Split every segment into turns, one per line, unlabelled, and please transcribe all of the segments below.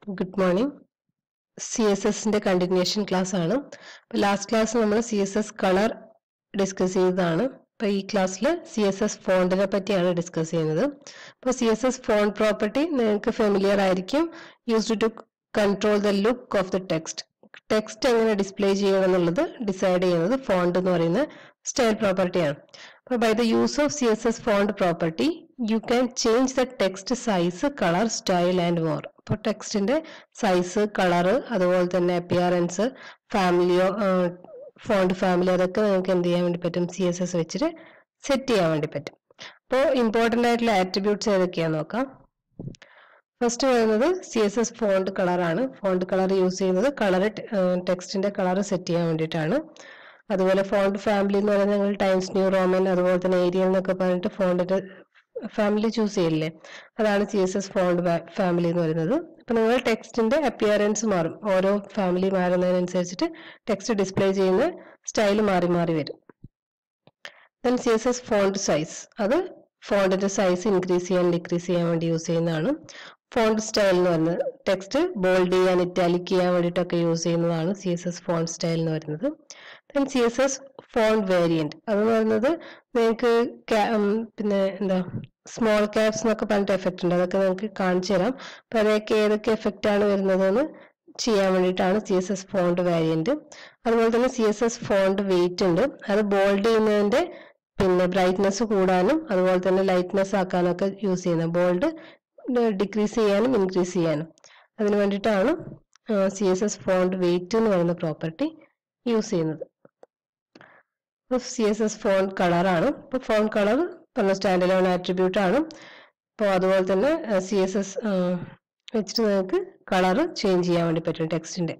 good morning C S എസിന്റെ continuation class ആണ് last class നമ്മൾ C S S colour discuss ചെയ്തതാണ് അപ്പൊ ഈ ക്ലാസ്സിൽ സി എസ് എസ് ഫോണ്ടിനെ പറ്റിയാണ് ഡിസ്കസ് ചെയ്യുന്നത് അപ്പോൾ C S S font property നിങ്ങൾക്ക് ഫെമിലിയർ ആയിരിക്കും used to control the look of the text text എങ്ങനെ ഡിസ്പ്ലേ ചെയ്യണം എന്നുള്ളത് ഡിസൈഡ് ചെയ്യുന്നത് ഫോണ്ട് എന്ന് പറയുന്ന സ്റ്റൈൽ പ്രോപ്പർട്ടിയാണ് അപ്പോൾ by the use of C S S font property you can change the text size colour style and more അപ്പോൾ ടെക്സ്റ്റിന്റെ സൈസ് കളറ് അതുപോലെ തന്നെ അപ്പിയറൻസ് ഫാമിലിയോ ഫോണ്ട് ഫാമിലി അതൊക്കെ നിങ്ങൾക്ക് എന്ത് ചെയ്യാൻ വേണ്ടി പറ്റും സി എസ് എസ് വെച്ചിട്ട് സെറ്റ് ചെയ്യാൻ വേണ്ടി പറ്റും അപ്പോൾ ഇമ്പോർട്ടൻ്റ് ആയിട്ടുള്ള ആട്രിബ്യൂട്ട്സ് ഏതൊക്കെയാന്ന് നോക്കാം ഫസ്റ്റ് വരുന്നത് സി എസ് എസ് ഫോണ്ട് കളറാണ് ഫോണ്ട് കളർ യൂസ് ചെയ്യുന്നത് കളർ ടെക്സ്റ്റിന്റെ കളർ സെറ്റ് ചെയ്യാൻ വേണ്ടിയിട്ടാണ് അതുപോലെ ഫോണ്ട് ഫാമിലി എന്ന് പറയുന്നത് നിങ്ങൾ ടൈംസ് ന്യൂ റോമൻ അതുപോലെ തന്നെ ഏരിയൽ എന്നൊക്കെ പറഞ്ഞിട്ട് ഫോണ്ടിന്റെ ഫാമിലി ചൂസ് ചെയ്യില്ലേ അതാണ് C S S font family എന്ന് പറയുന്നത് അപ്പൊ നിങ്ങൾ ടെക്സ്റ്റിന്റെ അപ്പിയറൻസ് മാറും ഓരോ ഫാമിലി മാറുന്നതിനനുസരിച്ചിട്ട് ടെക്സ്റ്റ് ഡിസ്പ്ലേ ചെയ്യുന്ന സ്റ്റൈൽ മാറി മാറി വരും then C S S font size അത് ഫോണ്ടിന്റെ സൈസ് ഇൻക്രീസ് ചെയ്യാൻ ഡിക്രീസ് ചെയ്യാൻ വേണ്ടി യൂസ് ചെയ്യുന്നതാണ് ഫോണ്ട് സ്റ്റൈൽ എന്ന് പറയുന്നത് ടെക്സ്റ്റ് ബോൾഡ് ചെയ്യാൻ ഇറ്റാലിക് ചെയ്യാൻ വേണ്ടിയിട്ടൊക്കെ യൂസ് ചെയ്യുന്നതാണ് C S S font style എന്ന് പറയുന്നത് then C S S font variant അതെന്ന് പറയുന്നത് നിങ്ങൾക്ക് പിന്നെ എന്താ സ്മോൾ ക്യാപ്സ് എന്നൊക്കെ പറഞ്ഞിട്ട് എഫക്റ്റ് ഉണ്ട് അതൊക്കെ നിങ്ങൾക്ക് കാണിച്ചു തരാം അപ്പൊ അതൊക്കെ ഏതൊക്കെ എഫക്റ്റ് ആണ് വരുന്നതെന്ന് ചെയ്യാൻ വേണ്ടിയിട്ടാണ് C S S font variant അതുപോലെ തന്നെ C S S font weight ഉണ്ട് അത് ബോൾഡ് ചെയ്യുന്നതിന്റെ പിന്നെ ബ്രൈറ്റ്നെസ് കൂടാനും അതുപോലെ തന്നെ ലൈറ്റ്നെസ് ആക്കാനും ഒക്കെ യൂസ് ചെയ്യുന്നത് ബോൾഡ് ഡിക്രീസ് ചെയ്യാനും ഇൻക്രീസ് ചെയ്യാനും അതിന് വേണ്ടിയിട്ടാണ് C S S font weight എന്ന് പറയുന്ന പ്രോപ്പർട്ടി യൂസ് ചെയ്യുന്നത് സി എസ് എസ് ഫോണ്ട് കളറാണ് ഇപ്പോൾ ഫോണ്ട് കളർ പറഞ്ഞ സ്റ്റാൻഡ് ലോൺ ആട്രിബ്യൂട്ട് ആണ് അപ്പോൾ അതുപോലെ തന്നെ സി എസ് എസ് വെച്ചിട്ട് നിങ്ങൾക്ക് കളർ ചേഞ്ച് ചെയ്യാൻ വേണ്ടി പറ്റും ടെക്സ്റ്റിന്റെ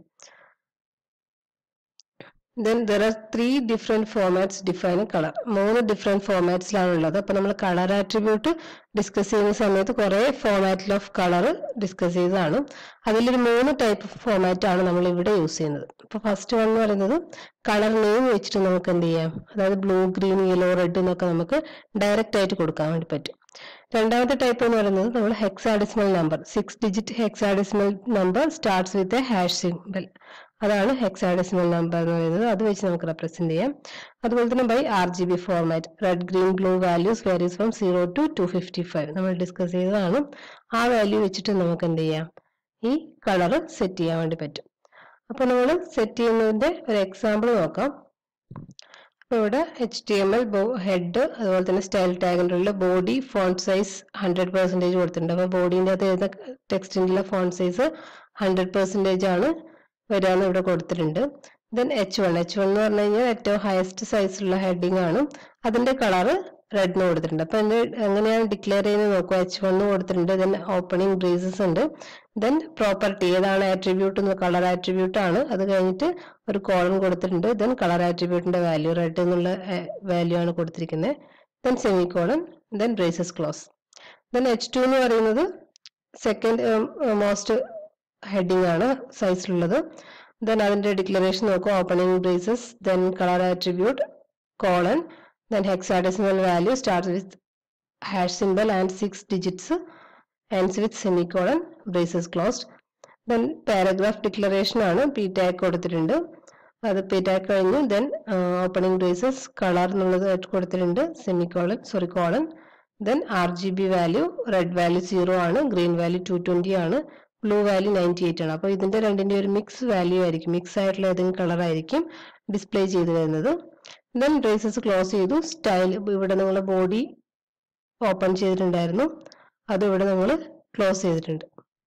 then there are three different formats define colour മൂന്ന് ഡിഫറെന്റ് ഫോമാറ്റ്സിലാണ് ഉള്ളത് അപ്പൊ നമ്മൾ കളർ ആട്രിബ്യൂട്ട് ഡിസ്കസ് ചെയ്യുന്ന സമയത്ത് കുറെ ഫോമാറ്റിൽ ഓഫ് കളർ ഡിസ്കസ് ചെയ്തതാണ് അതിലൊരു മൂന്ന് ടൈപ്പ് ഫോമാറ്റ് ആണ് നമ്മൾ ഇവിടെ യൂസ് ചെയ്യുന്നത് ഇപ്പൊ ഫസ്റ്റ് വൺ എന്ന് പറയുന്നത് കളർ നെയിം വെച്ചിട്ട് നമുക്ക് എന്ത് ചെയ്യാം അതായത് ബ്ലൂ ഗ്രീൻ യെല്ലോ റെഡ് എന്നൊക്കെ നമുക്ക് ഡയറക്റ്റ് ആയിട്ട് കൊടുക്കാൻ വേണ്ടി പറ്റും രണ്ടാമത്തെ ടൈപ്പ് എന്ന് പറയുന്നത് നമ്മൾ hexadecimal number six digit hexadecimal number starts with a hash symbol അതാണ് ഹെക്സാഡെസിമൽ നമ്പർ എന്ന് പറയുന്നത് അത് വെച്ച് നമുക്ക് റെപ്രസെന്റ് ചെയ്യാം അതുപോലെ തന്നെ by R G B format red green blue values varies from zero to two fifty five നമ്മൾ ഡിസ്കസ് ചെയ്തതാണ് ആ വാല്യൂ വെച്ചിട്ട് നമുക്ക് എന്ത് ചെയ്യാം ഈ കളർ സെറ്റ് ചെയ്യാൻ വേണ്ടി പറ്റും അപ്പൊ നമ്മൾ സെറ്റ് ചെയ്യുന്നതിന്റെ ഒരു എക്സാമ്പിൾ നോക്കാം അപ്പൊ ഇവിടെ H T M L head അതുപോലെ തന്നെ സ്റ്റൈൽ ടാഗിൻ്റെ body font size hundred percentage കൊടുത്തിട്ടുണ്ട് അപ്പൊ ബോഡീൻ്റെ അകത്ത് എഴുതുന്ന ടെക്സ്റ്റിൻ്റെ ഫോണ്ട് സൈസ് ഹൺഡ്രഡ് പെർസെൻറ്റേജ് ആണ് വരാന്ന് ഇവിടെ കൊടുത്തിട്ടുണ്ട് then H one H one എന്ന് പറഞ്ഞു കഴിഞ്ഞാൽ ഏറ്റവും ഹയസ്റ്റ് സൈസുള്ള ഹെഡിങ് ആണ് അതിന്റെ കളറ് റെഡിന് കൊടുത്തിട്ടുണ്ട് അപ്പൊ എന്ത് എങ്ങനെയാണ് ഡിക്ലെയർ ചെയ്യുന്നത് നോക്കുക എച്ച് വൺ കൊടുത്തിട്ടുണ്ട് ദെൻ ഓപ്പണിംഗ് ബ്രീസസ് ഉണ്ട് ദെൻ പ്രോപ്പർട്ടി ഏതാണ് ആട്രിബ്യൂട്ട് എന്ന് കളർ ആട്രിബ്യൂട്ട് ആണ് അത് കഴിഞ്ഞിട്ട് ഒരു കോളം കൊടുത്തിട്ടുണ്ട് ദെൻ കളർ ആട്രിബ്യൂട്ടിന്റെ വാല്യൂ റെഡ് എന്നുള്ള വാല്യൂ ആണ് കൊടുത്തിരിക്കുന്നത് then semicolon then braces close then H two എന്ന് പറയുന്നത് സെക്കൻഡ് മോസ്റ്റ് ഹെഡിങ് ആണ് സൈസിലുള്ളത് ദെൻ അതിന്റെ ഡിക്ലറേഷൻ നോക്കുക opening braces then colour attribute colon then hexadecimal value start with hash symbol and six digits ആൻഡ്സ് with semicolon braces closed then paragraph declaration ആണ് P tag കൊടുത്തിട്ടുണ്ട് അത് P tag കഴിഞ്ഞു then opening braces colour എന്നുള്ളത് കൊടുത്തിട്ടുണ്ട് semicolon sorry colon then R G B value red value zero ആണ് green value two twenty ആണ് blue value ninety eight ആണ് അപ്പോൾ ഇതിന്റെ രണ്ടിന്റെ ഒരു മിക്സ് വാല്യൂ ആയിരിക്കും മിക്സ് ആയിട്ടുള്ള ഏതെങ്കിലും കളർ ആയിരിക്കും ഡിസ്പ്ലേ ചെയ്ത് വരുന്നത് ദെൻ ബ്രേസസ് ക്ലോസ് ചെയ്തു സ്റ്റൈൽ ഇവിടെ നിങ്ങൾ ബോഡി ഓപ്പൺ ചെയ്തിട്ടുണ്ടായിരുന്നു അത് ഇവിടെ നമ്മൾ ക്ലോസ് ചെയ്തിട്ടുണ്ട്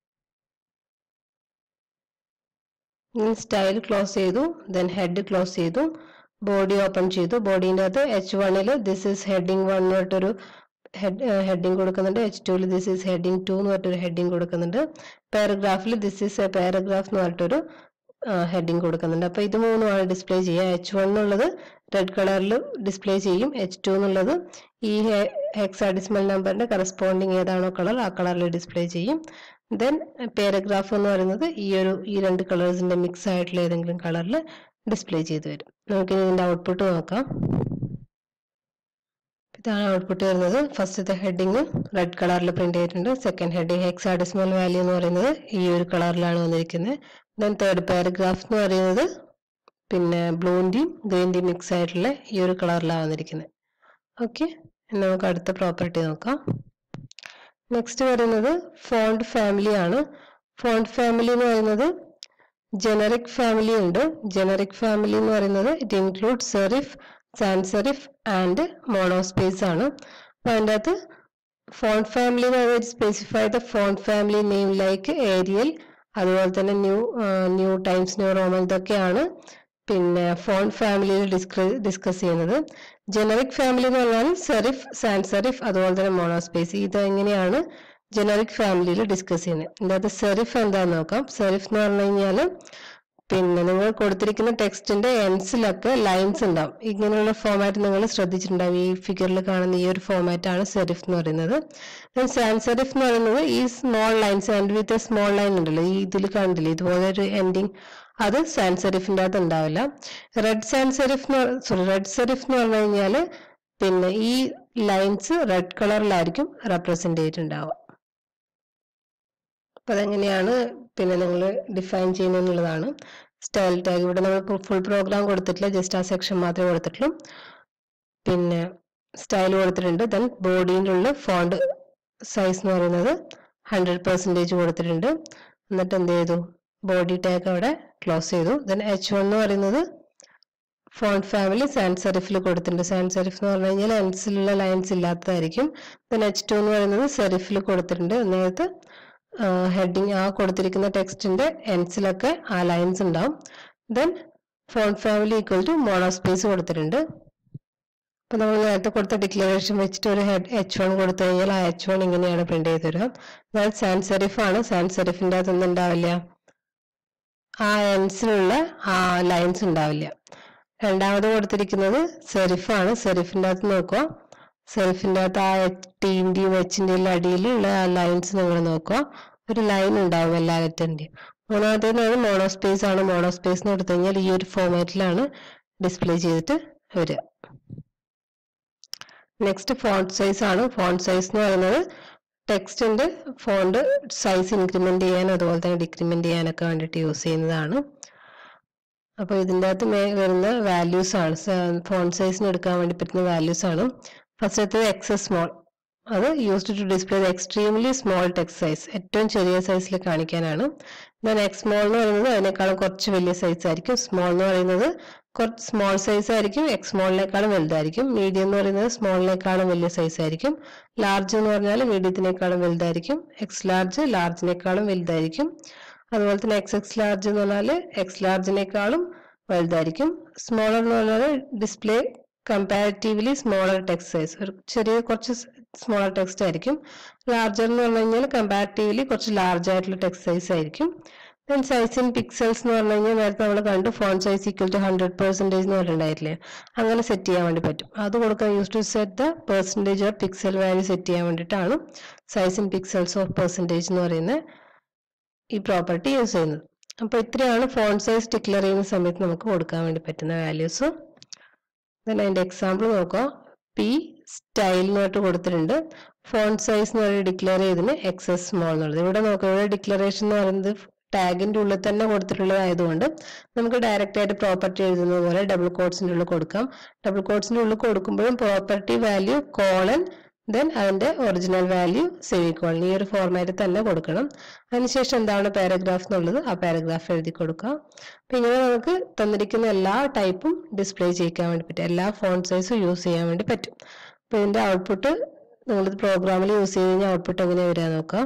സ്റ്റൈൽ ക്ലോസ് ചെയ്തു ദെൻ ഹെഡ് ക്ലോസ് ചെയ്തു ബോഡി ഓപ്പൺ ചെയ്തു ബോഡീൻ്റെ അകത്ത് എച്ച് വണ്ണിൽ ദിസ് ഇസ് ഹെഡിങ് വൺ പറഞ്ഞിട്ടൊരു ഹെഡിങ് കൊടുക്കുന്നുണ്ട് എച്ച് ടുവിൽ ദിസ് ഈസ് ഹെഡിങ് ടു എന്ന് പറഞ്ഞിട്ടൊരു ഹെഡിങ് കൊടുക്കുന്നുണ്ട് പാരഗ്രാഫിൽ ദിസ് ഈസ് എ പാരഗ്രാഫ് എന്ന് പറഞ്ഞിട്ടൊരു ഹെഡിങ് കൊടുക്കുന്നുണ്ട് അപ്പൊ ഇത് മൂന്നുമാണ് ഡിസ്പ്ലേ ചെയ്യുക എച്ച് വൺ എന്നുള്ളത് റെഡ് കളറിൽ ഡിസ്പ്ലേ ചെയ്യും എച്ച് ടു എന്നുള്ളത് ഈ ഹെക്സാഡിസ്മൽ നമ്പറിന്റെ കറസ്പോണ്ടിങ് ഏതാണോ കളർ ആ കളറിൽ ഡിസ്പ്ലേ ചെയ്യും ദെൻ പാരഗ്രാഫ് എന്ന് പറയുന്നത് ഈ ഒരു ഈ രണ്ട് കളേഴ്സിന്റെ മിക്സ് ആയിട്ടുള്ള ഏതെങ്കിലും കളറിൽ ഡിസ്പ്ലേ ചെയ്ത് വരും നമുക്കിനി ഇതിന്റെ ഔട്ട്പുട്ട് നോക്കാം ഇതാണ് ഔട്ട്പുട്ട് വരുന്നത് ഫസ്റ്റത്തെ ഹെഡിങ് റെഡ് കളറിൽ പ്രിന്റ് ചെയ്തിട്ടുണ്ട് സെക്കൻഡ് ഹെഡിങ് ഹെക്സാഡെസിമൽ വാല്യൂ എന്ന് പറയുന്നത് ഈ ഒരു കളറിലാണ് വന്നിരിക്കുന്നത് ദെൻ തേർഡ് പാരഗ്രാഫ് എന്ന് പറയുന്നത് പിന്നെ ബ്ലൂവിൻ്റെയും ഗ്രീൻ്റെയും മിക്സ് ആയിട്ടുള്ള ഈ ഒരു കളറിലാണ് വന്നിരിക്കുന്നത് ഓക്കെ നമുക്ക് അടുത്ത പ്രോപ്പർട്ടി നോക്കാം നെക്സ്റ്റ് വരുന്നത് ഫോണ്ട് ഫാമിലി ആണ് ഫോണ്ട് ഫാമിലി എന്ന് പറയുന്നത് ജനറിക് ഫാമിലി ഉണ്ട് ജനറിക് ഫാമിലി എന്ന് പറയുന്നത് it include serif sans serif and monospace ആണ് അപ്പൊ അതിൻ്റെ അകത്ത് ഫോണ്ട് ഫാമിലി എന്ന് പറയുന്നത് specify the font family name like Arial അതുപോലെ തന്നെ new new Times New Roman ഇതൊക്കെയാണ് പിന്നെ ഫോണ്ട് ഫാമിലിയിൽ ഡിസ്കസ് ഡിസ്കസ് ചെയ്യുന്നത് ജനറിക് ഫാമിലി എന്ന് പറഞ്ഞാൽ സെറിഫ് സാൻസ് സെറിഫ് അതുപോലെ തന്നെ മോണോസ്പേസ് ഇത് എങ്ങനെയാണ് ജനറിക് ഫാമിലിയിൽ ഡിസ്കസ് ചെയ്യുന്നത് ഇതിൻ്റെ അകത്ത് സെറിഫ് എന്താന്ന് നോക്കാം സെറിഫ് എന്ന് പറഞ്ഞു കഴിഞ്ഞാൽ പിന്നെ നിങ്ങൾ കൊടുത്തിരിക്കുന്ന ടെക്സ്റ്റിന്റെ എൻസിലൊക്കെ ലൈൻസ് ഉണ്ടാവും ഇങ്ങനെയുള്ള ഫോമാറ്റ് നിങ്ങൾ ശ്രദ്ധിച്ചിട്ടുണ്ടാവും ഈ ഫിഗറിൽ കാണുന്ന ഈ ഒരു ഫോമാറ്റ് ആണ് സെറിഫ് എന്ന് പറയുന്നത് സാൻസ് സെറിഫ് എന്ന് പറയുന്നത് ഈ small lines end with a small line ഉണ്ടല്ലോ ഈ ഇതിൽ കണ്ടില്ലേ ഇതുപോലെ ഒരു എൻഡിങ് അത് സാൻസ് സെറിഫിന്റെ അകത്ത് ഉണ്ടാവില്ല red sans serif sorry red serif എന്ന് പറഞ്ഞു കഴിഞ്ഞാൽ പിന്നെ ഈ ലൈൻസ് റെഡ് കളറിലായിരിക്കും റെപ്രസെന്റ് ചെയ്തിട്ടുണ്ടാവുക അപ്പൊ അതെങ്ങനെയാണ് പിന്നെ നിങ്ങൾ ഡിഫൈൻ ചെയ്യുന്നതെന്നുള്ളതാണ് സ്റ്റൈൽ ടാഗ് ഇവിടെ നമ്മൾ ഫുൾ പ്രോഗ്രാം കൊടുത്തിട്ടില്ല ജസ്റ്റ് ആ സെക്ഷൻ മാത്രമേ കൊടുത്തിട്ടുള്ളൂ പിന്നെ സ്റ്റൈൽ കൊടുത്തിട്ടുണ്ട് ദെൻ ബോഡീൻ്റെ ഉള്ളിൽ ഫോണ്ട് സൈസ് എന്ന് പറയുന്നത് ഹൺഡ്രഡ് പെർസെൻറ്റേജ് കൊടുത്തിട്ടുണ്ട് എന്നിട്ട് എന്ത് ചെയ്തു ബോഡി ടാഗ് അവിടെ ക്ലോസ് ചെയ്തു ദെൻ എച്ച് വൺ എന്ന് പറയുന്നത് ഫോണ്ട് ഫാമിലി സാൻസ് സെറിഫിൽ കൊടുത്തിട്ടുണ്ട് സാൻസ് സെറിഫ് എന്ന് പറഞ്ഞു കഴിഞ്ഞാൽ എൻസിലുള്ള ലൈൻസ് ഇല്ലാത്തതായിരിക്കും ദെൻ എച്ച് ടു എന്ന് പറയുന്നത് സെറിഫിൽ കൊടുത്തിട്ടുണ്ട് നേരത്തെ ഹെഡിങ് ആ കൊടുത്തിരിക്കുന്ന ടെക്സ്റ്റിന്റെ എൻസിലൊക്കെ ആ ലൈൻസ് ഉണ്ടാവും then font family equal to monospace കൊടുത്തിട്ടുണ്ട് അപ്പൊ നമ്മൾ നേരത്തെ കൊടുത്ത ഡിക്ലറേഷൻ വെച്ചിട്ട് ഒരു ഹെഡ് എച്ച് വൺ കൊടുത്തു കഴിഞ്ഞാൽ ആ എച്ച് വൺ ഇങ്ങനെയാണ് പ്രിന്റ് ചെയ്ത് തരിക അതായത് സാൻസ് സെറിഫ് ആണ് സാൻസ് സെറിഫിന്റെ അകത്തൊന്നും ഉണ്ടാവില്ല ആ എൻസിലുള്ള ആ ലൈൻസ് ഉണ്ടാവില്ല രണ്ടാമത് കൊടുത്തിരിക്കുന്നത് സെറിഫാണ് സെറിഫിന്റെ അകത്ത് നോക്കുക സെൽഫിന്റെ അകത്ത് ആ ടീന്റെയും എച്ചിന്റെയും അടിയിലുള്ള ആ ലൈൻസ് നിങ്ങൾ നോക്കുക ഒരു ലൈൻ ഉണ്ടാവും എല്ലാ ലെറ്ററിന്റെയും മൂന്നാമത്തേന്ന് മോണോസ്പേസ് ആണ് മോണോസ്പേസ് എന്ന് കൊടുത്തു കഴിഞ്ഞാൽ ഈ ഒരു ഫോമാറ്റിലാണ് ഡിസ്പ്ലേ ചെയ്തിട്ട് വരിക നെക്സ്റ്റ് ഫോണ്ട് സൈസ് ആണ് ഫോണ്ട് സൈസ് എന്ന് പറയുന്നത് ടെക്സ്റ്റിന്റെ ഫോണ്ട് സൈസ് ഇൻക്രിമെന്റ് ചെയ്യാൻ അതുപോലെ തന്നെ ഡിക്രിമെന്റ് ചെയ്യാനൊക്കെ വേണ്ടിയിട്ട് യൂസ് ചെയ്യുന്നതാണ് അപ്പോൾ ഇതിൻ്റെ അകത്ത് വരുന്ന വാല്യൂസ് ആണ് ഫോണ്ട് സൈസിന് എടുക്കാൻ വേണ്ടി പറ്റുന്ന വാല്യൂസ് ആണ് ഫസ്റ്റത്തെ എക്സസ് സ്മോൾ അത് used to display the extremely small text size ഏറ്റവും ചെറിയ സൈസിൽ കാണിക്കാനാണ് ദെൻ എക്സ് സ്മോൾ എന്ന് പറയുന്നത് അതിനേക്കാളും കുറച്ച് വലിയ സൈസ് ആയിരിക്കും സ്മോൾ എന്ന് പറയുന്നത് കുറച്ച് സ്മോൾ സൈസ് ആയിരിക്കും എക്സ് സ്മോളിനേക്കാളും വലുതായിരിക്കും മീഡിയം എന്ന് പറയുന്നത് സ്മോളിനേക്കാളും വലിയ സൈസ് ആയിരിക്കും ലാർജ് എന്ന് പറഞ്ഞാൽ മീഡിയത്തിനേക്കാളും വലുതായിരിക്കും എക്സ് ലാർജ് ലാർജിനേക്കാളും വലുതായിരിക്കും അതുപോലെ തന്നെ എക്സ് എക്സ് ലാർജ് എന്ന് പറഞ്ഞാൽ എക്സ് ലാർജിനേക്കാളും വലുതായിരിക്കും സ്മോളർ എന്ന് പറഞ്ഞാൽ display comparatively smaller text size ഒരു ചെറിയ കുറച്ച് സ്മോളർ ടെക്സ്റ്റ് ആയിരിക്കും ലാർജർ എന്ന് പറഞ്ഞു കഴിഞ്ഞാൽ കമ്പാരിറ്റീവ്ലി കുറച്ച് ലാർജ് ആയിട്ടുള്ള ടെക്സ്റ്റ് സൈസ് ആയിരിക്കും ദെൻ സൈസ് ഇൻ പിക്സൽസ് എന്ന് പറഞ്ഞു കഴിഞ്ഞാൽ നേരത്തെ നമ്മൾ കണ്ടു font size equal to hundred percentage എന്ന് പറഞ്ഞിട്ടുണ്ടായില്ലേ അങ്ങനെ സെറ്റ് ചെയ്യാൻ വേണ്ടി പറ്റും അത് കൊടുക്കാൻ use to set the percentage of pixel value set ചെയ്യാൻ വേണ്ടിയിട്ടാണ് size in pixels of percentage എന്ന് പറയുന്ന ഈ പ്രോപ്പർട്ടി യൂസ് ചെയ്യുന്നത് അപ്പോൾ ഇത്രയാണ് ഫോൺ സൈസ് ഡിക്ലെയർ ചെയ്യുന്ന സമയത്ത് നമുക്ക് കൊടുക്കാൻ വേണ്ടി പറ്റുന്ന വാല്യൂസ് ദെൻ അതിൻ്റെ എക്സാമ്പിൾ നോക്കാം പി സ്റ്റൈൽ എന്നിട്ട് കൊടുത്തിട്ടുണ്ട് ഫോൺ സൈസ് എന്ന് പറയുന്നത് ഡിക്ലെയർ ചെയ്തതിന് എക്സസ് സ്മോൾ എന്നുള്ളത് ഇവിടെ നോക്കാം ഇവിടെ ഡിക്ലറേഷൻ എന്ന് പറയുന്നത് ടാഗിന്റെ ഉള്ളിൽ തന്നെ കൊടുത്തിട്ടുള്ളതായതുകൊണ്ട് നമുക്ക് ഡയറക്റ്റ് ആയിട്ട് പ്രോപ്പർട്ടി എഴുതുന്നത് പോലെ ഡബിൾ കോഡ്സിന്റെ ഉള്ളിൽ കൊടുക്കാം ഡബിൾ കോഡ്സിന്റെ ഉള്ളിൽ കൊടുക്കുമ്പോഴും പ്രോപ്പർട്ടി വാല്യൂ കോളൻ ദെൻ അതിന്റെ ഒറിജിനൽ വാല്യൂ സെമിക്കോളൻ ഈ ഒരു ഫോർമാറ്റിൽ തന്നെ കൊടുക്കണം അതിനുശേഷം എന്താണ് പാരഗ്രാഫ് എന്നുള്ളത് ആ പാരഗ്രാഫ് എഴുതി കൊടുക്കാം അപ്പൊ ഇങ്ങനെ നമുക്ക് തന്നിരിക്കുന്ന എല്ലാ ടൈപ്പും ഡിസ്പ്ലേ ചെയ്യിക്കാൻ വേണ്ടി പറ്റും എല്ലാ ഫോൺ സൈസും യൂസ് ചെയ്യാൻ വേണ്ടി പറ്റും അപ്പൊ ഇതിന്റെ ഔട്ട്പുട്ട് നിങ്ങളിത് പ്രോഗ്രാമിൽ യൂസ് ചെയ്ത് കഴിഞ്ഞാൽ ഔട്ട്പുട്ട് എങ്ങനെ വരാൻ നോക്കാം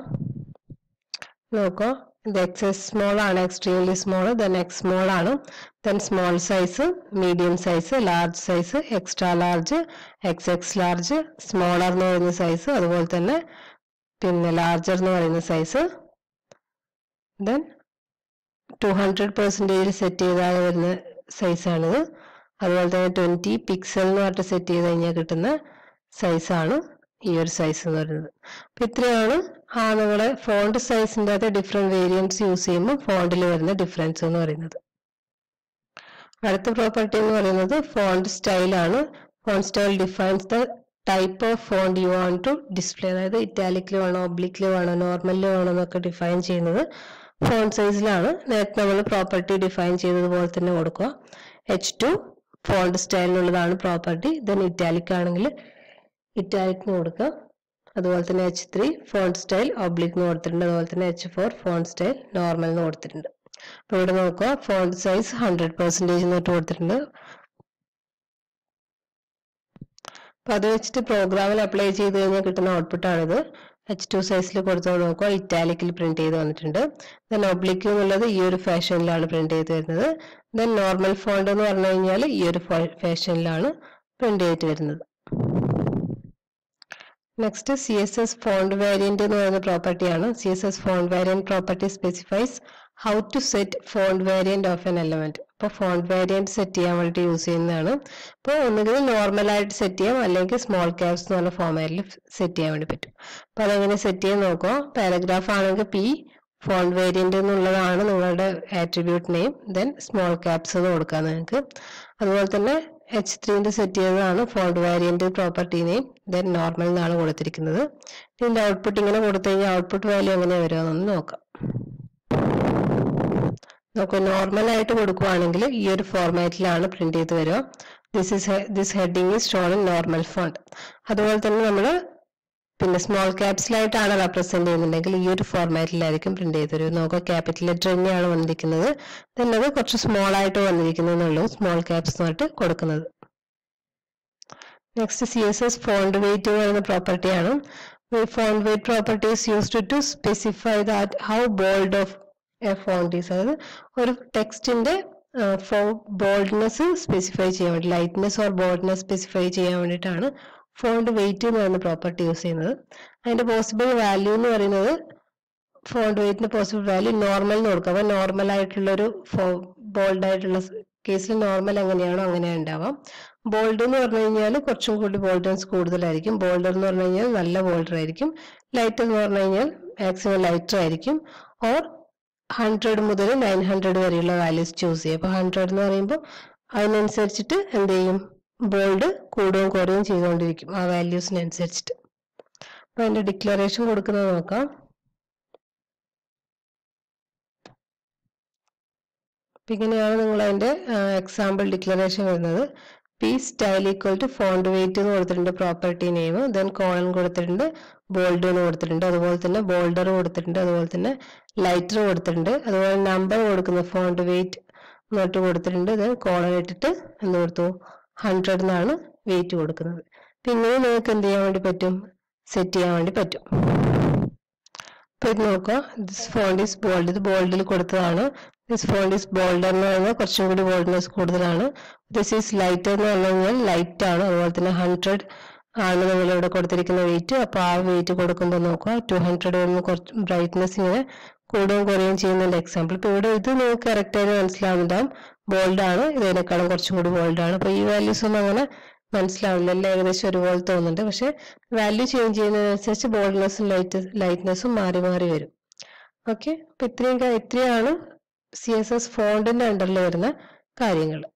നോക്കാം ഇത് എക്സസ് സ്മോൾ ആണ് extremely small then X small ആണ് then small size medium size large size extra large X X large smaller എന്ന് പറയുന്ന സൈസ് അതുപോലെ തന്നെ പിന്നെ ലാർജർ എന്ന് പറയുന്ന സൈസ് ദെൻ ടു ഹൺഡ്രഡ് പെർസെൻറ്റേജിൽ സെറ്റ് ചെയ്താൽ വരുന്ന സൈസാണിത് അതുപോലെ തന്നെ ട്വൻറ്റി പിക്സൽ എന്ന് പറഞ്ഞിട്ട് സെറ്റ് ചെയ്ത് കഴിഞ്ഞാൽ കിട്ടുന്ന സൈസാണ് ഈ ഒരു സൈസ് എന്ന് പറയുന്നത് അപ്പൊ ഇത്രയാണ് ആ നിങ്ങളുടെ ഫോണ്ട് സൈസിൻ്റെ അകത്ത് ഡിഫറെന്റ് വേരിയൻസ് യൂസ് ചെയ്യുമ്പോൾ ഫോണ്ടിൽ വരുന്ന ഡിഫറൻസ് എന്ന് പറയുന്നത് അടുത്ത പ്രോപ്പർട്ടി എന്ന് പറയുന്നത് ഫോണ്ട് സ്റ്റൈലാണ് font style defines the type of font you want to display അതായത് ഇറ്റാലിക്കിൽ വേണോ ഒബ്ലിക്കിൽ വേണോ നോർമലിൽ വേണോ എന്നൊക്കെ ഡിഫൈൻ ചെയ്യുന്നത് ഫോണ്ട് സൈസിലാണ് നേരത്തെ നമ്മൾ പ്രോപ്പർട്ടി ഡിഫൈൻ ചെയ്തതുപോലെ തന്നെ കൊടുക്കുക എച്ച് ടു ഫോണ്ട് സ്റ്റൈലിനുള്ളതാണ് പ്രോപ്പർട്ടി ദെൻ ഇറ്റാലിക് ആണെങ്കിൽ ഇറ്റാലിക്കിന് കൊടുക്കുക അതുപോലെ തന്നെ എച്ച് ത്രീ ഫോണ്ട് സ്റ്റൈൽ ഒബ്ലിക്കിന് കൊടുത്തിട്ടുണ്ട് അതുപോലെ തന്നെ എച്ച് ഫോർ ഫോണ്ട് സ്റ്റൈൽ നോർമലിന് കൊടുത്തിട്ടുണ്ട് അപ്പോൾ ഇവിടെ നോക്കുക ഫോണ്ട് സൈസ് ഹൺഡ്രഡ് പെർസെൻറ്റേജ് എന്നിട്ട് കൊടുത്തിട്ടുണ്ട് അപ്പൊ അത് വെച്ചിട്ട് പ്രോഗ്രാമിൽ അപ്ലൈ ചെയ്ത് കഴിഞ്ഞാൽ കിട്ടുന്ന ഔട്ട്പുട്ടാണിത് എച്ച് ടു സൈസിൽ കൊടുത്തത് നോക്കുക ഇറ്റാലിക്കിൽ പ്രിന്റ് ചെയ്ത് വന്നിട്ടുണ്ട് ദെൻ ഒബ്ലിക്ക് എന്നുള്ളത് ഈ ഒരു ഫാഷനിലാണ് പ്രിന്റ് ചെയ്ത് വരുന്നത് ദെൻ നോർമൽ ഫോണ്ട് എന്ന് പറഞ്ഞു കഴിഞ്ഞാൽ ഈ ഒരു ഫാഷനിലാണ് പ്രിന്റ് ചെയ്തിട്ട് വരുന്നത് next C S S font variant എന്ന് പറയുന്ന പ്രോപ്പർട്ടിയാണ് C S S font variant property specifies how to set font variant of an element അപ്പോൾ ഫോണ്ട് വേരിയന്റ് സെറ്റ് ചെയ്യാൻ വേണ്ടി യൂസ് ചെയ്യുന്നതാണ് അപ്പോൾ ഒന്നുകിൽ നോർമൽ ആയിട്ട് സെറ്റ് ചെയ്യാം അല്ലെങ്കിൽ സ്മോൾ ക്യാപ്സ് എന്ന് പറഞ്ഞ ഫോമാറ്റിൽ സെറ്റ് ചെയ്യാൻ വേണ്ടി പറ്റും അപ്പോൾ അതെങ്ങനെ സെറ്റ് ചെയ്യാൻ നോക്കുക പാരഗ്രാഫ് ആണെങ്കിൽ പി ഫോണ്ട് വേരിയന്റ് എന്നുള്ളതാണ് നിങ്ങളുടെ attribute name then small caps എന്ന് കൊടുക്കാം നിങ്ങൾക്ക് അതുപോലെ തന്നെ എച്ച് ത്രീൻ്റെ സെറ്റ് ചെയ്തതാണ് font variant property name then normal എന്നാണ് കൊടുത്തിരിക്കുന്നത് ഇതിന്റെ ഔട്ട്പുട്ട് ഇങ്ങനെ കൊടുത്തു കഴിഞ്ഞാൽ ഔട്ട്പുട്ട് വാല്യൂ എങ്ങനെയാണ് വരിക എന്നൊന്ന് നോക്കാം നമുക്ക് നോർമൽ ആയിട്ട് കൊടുക്കുവാണെങ്കിൽ ഈ ഒരു ഫോർമാറ്റിലാണ് പ്രിന്റ് ചെയ്ത് വരിക this is this heading is shown in normal font അതുപോലെ തന്നെ നമ്മൾ പിന്നെ സ്മോൾ ക്യാപ്സിലായിട്ടാണ് റെപ്രസെന്റ് ചെയ്യുന്നുണ്ടെങ്കിൽ ഈ ഒരു ഫോർമാറ്റിലായിരിക്കും പ്രിന്റ് ചെയ്ത് വരും നോക്കുക ക്യാപിറ്റൽ ലെറ്റർ തന്നെയാണ് വന്നിരിക്കുന്നത് then അത് കുറച്ച് സ്മോൾ ആയിട്ട് വന്നിരിക്കുന്നുള്ളൂ സ്മോൾ ക്യാപ്സ് ആയിട്ട് കൊടുക്കുന്നത് next C S S font weight എന്ന് പറയുന്ന പ്രോപ്പർട്ടിയാണ് font weight property is used to specify that how bold of a font is അതായത് ഒരു ടെക്സ്റ്റിന്റെ ബോൾഡ്നെസ് സ്പെസിഫൈ ചെയ്യാൻ വേണ്ടി ലൈറ്റ്നെസ് ഓർ ബോൾഡ്നെസ് സ്പെസിഫൈ ചെയ്യാൻ വേണ്ടിയിട്ടാണ് ഫോണ്ട് വെയിറ്റ് എന്ന് പറയുന്ന പ്രോപ്പർട്ടി യൂസ് ചെയ്യുന്നത് അതിന്റെ പോസിബിൾ വാല്യൂ എന്ന് പറയുന്നത് ഫോണ്ട് വെയിറ്റിന് പോസിബിൾ വാല്യൂ നോർമൽ എന്ന് കൊടുക്കുക അപ്പോൾ നോർമൽ ആയിട്ടുള്ളൊരു ബോൾഡ് ആയിട്ടുള്ള കേസിൽ നോർമൽ എങ്ങനെയാണോ അങ്ങനെ ഉണ്ടാവാം ബോൾഡ് എന്ന് പറഞ്ഞു കഴിഞ്ഞാൽ കുറച്ചും കൂടി ബോൾഡൻസ് കൂടുതലായിരിക്കും ബോൾഡർ എന്ന് പറഞ്ഞു കഴിഞ്ഞാൽ നല്ല ബോൾഡർ ആയിരിക്കും ലൈറ്റ് എന്ന് പറഞ്ഞു കഴിഞ്ഞാൽ മാക്സിമം ലൈറ്റർ ആയിരിക്കും ഓർ ഹൺഡ്രഡ് മുതൽ നയൻ ഹൺഡ്രഡ് വരെയുള്ള വാല്യൂസ് ചൂസ് ചെയ്യും അപ്പോൾ ഹൺഡ്രഡ് എന്ന് പറയുമ്പോൾ അതിനനുസരിച്ചിട്ട് എന്ത് ചെയ്യും ബോൾഡ് കൂടുകയും കുറയുകയും ചെയ്തുകൊണ്ടിരിക്കും ആ വാല്യൂസിനനുസരിച്ചിട്ട് അപ്പോൾ അതിന്റെ ഡിക്ലറേഷൻ കൊടുക്കുന്നത് നോക്കാം അപ്പൊ ഇങ്ങനെയാണ് നിങ്ങൾ അതിന്റെ എക്സാമ്പിൾ ഡിക്ലറേഷൻ വരുന്നത് P style equal to font weight എന്ന് കൊടുത്തിട്ടുണ്ട് പ്രോപ്പർട്ടി നെയിം ദെൻ കോളൻ കൊടുത്തിട്ടുണ്ട് ബോൾഡ് എന്ന് കൊടുത്തിട്ടുണ്ട് അതുപോലെ തന്നെ ബോൾഡർ കൊടുത്തിട്ടുണ്ട് അതുപോലെ തന്നെ ലൈറ്റർ കൊടുത്തിട്ടുണ്ട് അതുപോലെ നമ്പർ കൊടുക്കുന്ന ഫോണ്ട് വെയിറ്റ് എന്നിട്ട് കൊടുത്തിട്ടുണ്ട് ദെൻ കോളൻ ഇട്ടിട്ട് എന്ത് കൊടുത്തു ഹൺഡ്രഡ് എന്നാണ് വെയിറ്റ് കൊടുക്കുന്നത് പിന്നെ നിങ്ങൾക്ക് എന്ത് ചെയ്യാൻ വേണ്ടി പറ്റും സെറ്റ് ചെയ്യാൻ വേണ്ടി പറ്റും അപ്പൊ ഇത് നോക്കുക ദിസ് ഫോണ്ട് ഈസ് ബോൾഡ് ഇത് ബോൾഡിൽ കൊടുത്തതാണ് ദിസ് ഫോണ്ട് ഈസ് ബോൾഡർ എന്ന് പറയുന്നത് കുറച്ചും കൂടി ബോൾഡ്നെസ് കൂടുതലാണ് ദിസ് ഈസ് ലൈറ്റർ എന്ന് പറഞ്ഞു കഴിഞ്ഞാൽ ലൈറ്റ് ആണ് അതുപോലെ തന്നെ ഹൺഡ്രഡ് ആണ് നമ്മൾ ഇവിടെ കൊടുത്തിരിക്കുന്ന വെയിറ്റ് അപ്പൊ ആ വെയിറ്റ് കൊടുക്കുമ്പോൾ നോക്കുക ടു ഹൺഡ്രഡ് വരുമ്പോൾ കുറച്ച് ബ്രൈറ്റ്നെസ് ഇങ്ങനെ കൂടുകയും കുറയുകയും ചെയ്യുന്നതിന്റെ എക്സാമ്പിൾ ഇപ്പൊ ഇവിടെ ഇത് നിങ്ങൾക്ക് കറക്റ്റ് ആയിട്ട് മനസ്സിലാവുന്നുണ്ടാവും ബോൾഡ് ആണ് ഇതിനേക്കാളും കുറച്ചും കൂടി ബോൾഡ് ആണ് അപ്പൊ ഈ വാല്യൂസ് ഒന്നും അങ്ങനെ മനസ്സിലാവില്ല എല്ലാം ഏകദേശം ഒരുപോലെ തോന്നുന്നുണ്ട് പക്ഷെ വാല്യൂ ചേഞ്ച് ചെയ്യുന്നതിനനുസരിച്ച് ബോൾഡ്നെസ്സും ലൈറ്റ് ലൈറ്റ്നെസ്സും മാറി മാറി വരും ഓക്കെ അപ്പൊ ഇത്രയും കാ- ഇത്രയാണ് സി എസ് എസ് ഫോണ്ടിന്റെ അണ്ടറിൽ വരുന്ന കാര്യങ്ങൾ